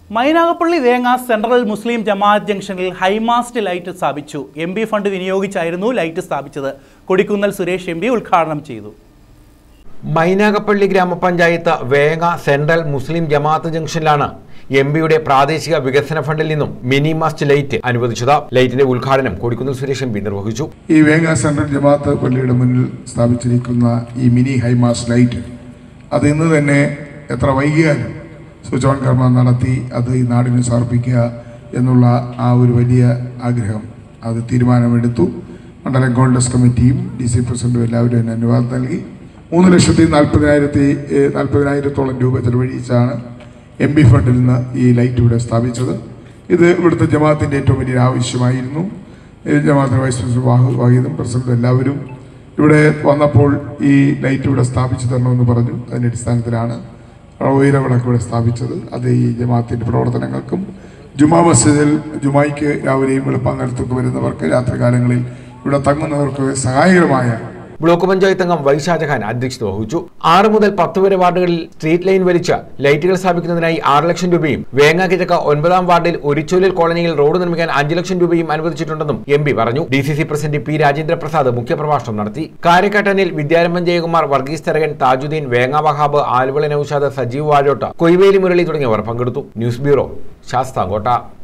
മൈനാഗപ്പള്ളി വേങ്ങ central Muslim Jamaat ജംഗ്ഷനിൽ high mast light സ്ഥാപിച്ചു M P fund വിനിയോഗിച്ചായിരുന്നു ലൈറ്റ് സ്ഥാപിച്ചത് കൊടിക്കുന്നൽ സുരേഷ് എം പി ഉദ്ഘാടനം ചെയ്തു മൈനാഗപ്പള്ളി ഗ്രാമപഞ്ചായത്ത് വേങ്ങ സെൻട്രൽ മുസ്ലിം ജമാഅത്ത് ജംഗ്ഷനിലാണ് എം പിയുടെ പ്രാദേശിക വികസന ഫണ്ടിൽ നിന്നും മിനി മാസ്റ്റ് ലൈറ്റ് അനുവദിച്ചത് ലൈറ്റിന്റെ ഉദ്ഘാടനം കൊടിക്കുന്നിൽ സുരേഷ് എം പി നിർവഹിച്ചു ഈ വേങ്ങ സെൻട്രൽ ജമാഅത്ത് പള്ളിയുടെ മുന്നിൽ സ്ഥാപിച്ചിരിക്കുന്ന ഈ മിനി ഹൈമാസ് ലൈറ്റ് അത് ഇന്ന് തന്നെ എത്ര വൈകിയാലും സ്വിച്ച് ഓൺ കർമ്മം നടത്തി അത് ഈ നാടിന് സമർപ്പിക്കുക എന്നുള്ള ആ ഒരു വലിയ ആഗ്രഹം അത് തീരുമാനമെടുത്തു മണ്ഡലം കോൺഗ്രസ് കമ്മിറ്റിയും ഡി സി പ്രസിഡന്റും എല്ലാവരും അതിന് അനുവാദം നൽകി മൂന്ന് ലക്ഷത്തി നാൽപ്പതിനായിരത്തി ഏഹ്, നാൽപ്പതിനായിരത്തോളം രൂപ ചെലവഴിച്ചാണ് എം പി ഫണ്ടിൽ നിന്ന് ഈ ലൈറ്റ് ഇവിടെ സ്ഥാപിച്ചത് ഇത് ഇവിടുത്തെ ജമാഅത്തിൻ്റെ ഏറ്റവും വലിയൊരു ആവശ്യമായിരുന്നു ഈ ജമാഅത്തിന് വൈസ് പ്രസിഡന്റ് വാഹു വാഹിദും പ്രസിഡന്റും എല്ലാവരും ഇവിടെ വന്നപ്പോൾ ഈ ലൈറ്റ് ഇവിടെ സ്ഥാപിച്ചു തരണമെന്ന് പറഞ്ഞു അതിൻ്റെ അടിസ്ഥാനത്തിലാണ് ഉയരവിളക്ക് ഇവിടെ സ്ഥാപിച്ചത് അത് ഈ ജമാഅത്തിൻ്റെ പ്രവർത്തനങ്ങൾക്കും ജുമാ മസ്ജിദിൽ ജുമായ്ക്ക് രാവിലെയും വെളുപ്പാങ്കലത്തൊക്കെ വരുന്നവർക്ക് രാത്രികാലങ്ങളിൽ ഇവിടെ തങ്ങുന്നവർക്ക് സഹായകരമായ ബ്ലോക്ക് പഞ്ചായത്ത് അംഗം വൈ ഷാജഹാൻ അധ്യക്ഷത വഹിച്ചു ആറ് മുതൽ പത്ത് വരെ വാർഡുകളിൽ സ്ട്രീറ്റ് ലൈൻ വലിച്ച ലൈറ്റുകൾ സ്ഥാപിക്കുന്നതിനായി ആറ് ലക്ഷം രൂപയും വേങ്ങ കിഴക്ക് ഒൻപതാം വാർഡിൽ ഒരിച്ചൂലിൽ കോളനിയിൽ റോഡ് നിർമ്മിക്കാൻ അഞ്ച് ലക്ഷം രൂപയും അനുവദിച്ചിട്ടുണ്ടെന്നും എം പി പറഞ്ഞു D C C president P Rajendra Prasad മുഖ്യപ്രഭാഷണം നടത്തി കാരക്കാട്ടനിൽ വിദ്യാരംഭം ജയകുമാർ വർഗീസ് തെരകൻ താജുദ്ദീൻ വേങ്ങ വഹാബ് ആലുവളി നൌഷാദ് സജീവ് വാഴോട്ട കൊയ്വേലി മുരളി തുടങ്ങിയവർ പങ്കെടുത്തു ന്യൂസ് ബ്യൂറോ ശാസ്താംകോട്ട